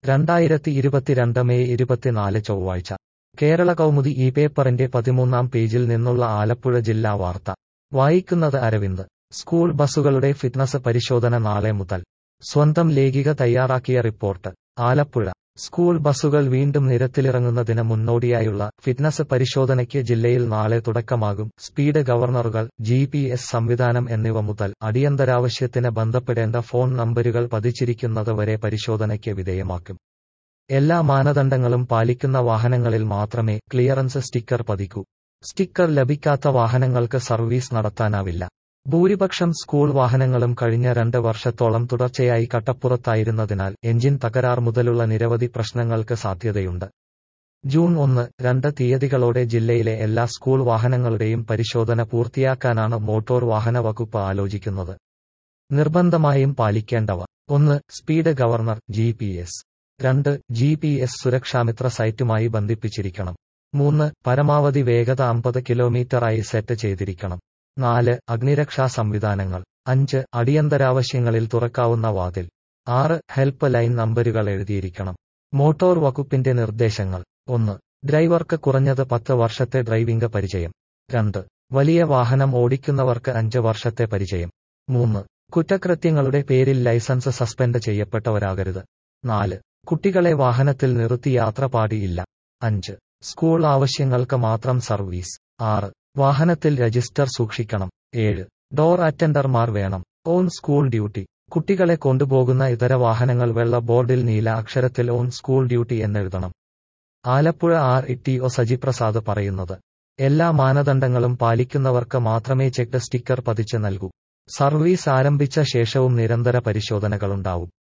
രണ്ടായിരത്തി ഇരുപത്തിരണ്ട് മെയ് ഇരുപത്തിനാല് ചൊവ്വാഴ്ച കേരള കൗമുദി ഈ പേപ്പറിന്റെ പതിമൂന്നാം പേജിൽ നിന്നുള്ള ആലപ്പുഴ ജില്ലാ വാർത്ത വായിക്കുന്നത് അരവിന്ദ് സ്കൂൾ ബസ്സുകളുടെ ഫിറ്റ്നസ് പരിശോധന നാളെ മുതൽ സ്വന്തം ലേഖിക തയ്യാറാക്കിയ റിപ്പോർട്ട് ആലപ്പുഴ സ്കൂൾ ബസ്സുകൾ വീണ്ടും നിരത്തിലിറങ്ങുന്നതിന് മുന്നോടിയായുള്ള ഫിറ്റ്നസ് പരിശോധനയ്ക്ക് ജില്ലയിൽ നാളെ തുടക്കമാകും സ്പീഡ് ഗവർണറുകൾ ജി പി എസ് സംവിധാനം എന്നിവ മുതൽ അടിയന്തരാവശ്യത്തിന് ബന്ധപ്പെടേണ്ട ഫോൺ നമ്പരുകൾ പതിച്ചിരിക്കുന്നത് വരെ പരിശോധനയ്ക്ക് വിധേയമാക്കും എല്ലാ മാനദണ്ഡങ്ങളും പാലിക്കുന്ന വാഹനങ്ങളിൽ മാത്രമേ ക്ലിയറൻസ് സ്റ്റിക്കർ പതിക്കൂ സ്റ്റിക്കർ ലഭിക്കാത്ത വാഹനങ്ങൾക്ക് സർവീസ് നടത്താനാവില്ല ഭൂരിപക്ഷം സ്കൂൾ വാഹനങ്ങളും കഴിഞ്ഞ രണ്ട് വർഷത്തോളം തുടർച്ചയായി കട്ടപ്പുറത്തായിരുന്നതിനാൽ എഞ്ചിൻ തകരാർ മുതലുള്ള നിരവധി പ്രശ്നങ്ങൾക്ക് സാധ്യതയുണ്ട് ജൂൺ ഒന്ന് രണ്ട് തീയതികളോടെ ജില്ലയിലെ എല്ലാ സ്കൂൾ വാഹനങ്ങളുടെയും പരിശോധന പൂർത്തിയാക്കാനാണ് മോട്ടോർ വാഹന വകുപ്പ് ആലോചിക്കുന്നത് നിർബന്ധമായും പാലിക്കേണ്ടവ ഒന്ന് speed governor G P S രണ്ട് ജി പി എസ് സുരക്ഷാമിത്ര സൈറ്റുമായി ബന്ധിപ്പിച്ചിരിക്കണം മൂന്ന് പരമാവധി വേഗത അമ്പത് കിലോമീറ്ററായി സെറ്റ് ചെയ്തിരിക്കണം നാല് അഗ്നിരക്ഷാ സംവിധാനങ്ങൾ അഞ്ച് അടിയന്തരാവശ്യങ്ങളിൽ തുറക്കാവുന്ന വാതിൽ ആറ് ഹെൽപ്പ് ലൈൻ നമ്പരുകൾ എഴുതിയിരിക്കണം മോട്ടോർ വകുപ്പിന്റെ നിർദ്ദേശങ്ങൾ ഒന്ന് ഡ്രൈവർക്ക് കുറഞ്ഞത് പത്ത് വർഷത്തെ ഡ്രൈവിംഗ് പരിചയം രണ്ട് വലിയ വാഹനം ഓടിക്കുന്നവർക്ക് അഞ്ച് വർഷത്തെ പരിചയം മൂന്ന് കുറ്റകൃത്യങ്ങളുടെ പേരിൽ ലൈസൻസ് സസ്പെൻഡ് ചെയ്യപ്പെട്ടവരാകരുത് നാല് കുട്ടികളെ വാഹനത്തിൽ നിർത്തി യാത്ര പാടിയില്ല അഞ്ച് സ്കൂൾ ആവശ്യങ്ങൾക്ക് മാത്രം സർവീസ് ആറ് വാഹനത്തിൽ രജിസ്റ്റർ സൂക്ഷിക്കണം ഏഴ് ഡോർ അറ്റൻഡർമാർ വേണം ഓൺ സ്കൂൾ ഡ്യൂട്ടി കുട്ടികളെ കൊണ്ടുപോകുന്ന ഇതര വാഹനങ്ങൾ വെള്ള ബോർഡിൽ നീല അക്ഷരത്തിൽ ഓൺ സ്കൂൾ ഡ്യൂട്ടി എന്നെഴുതണം Alappuzha R E T O Sajiprasad പറയുന്നത് എല്ലാ മാനദണ്ഡങ്ങളും പാലിക്കുന്നവർക്ക് മാത്രമേ ചെക്ക് സ്റ്റിക്കർ പതിച്ച് നൽകൂ സർവീസ് ആരംഭിച്ച ശേഷവും നിരന്തര പരിശോധനകളുണ്ടാവും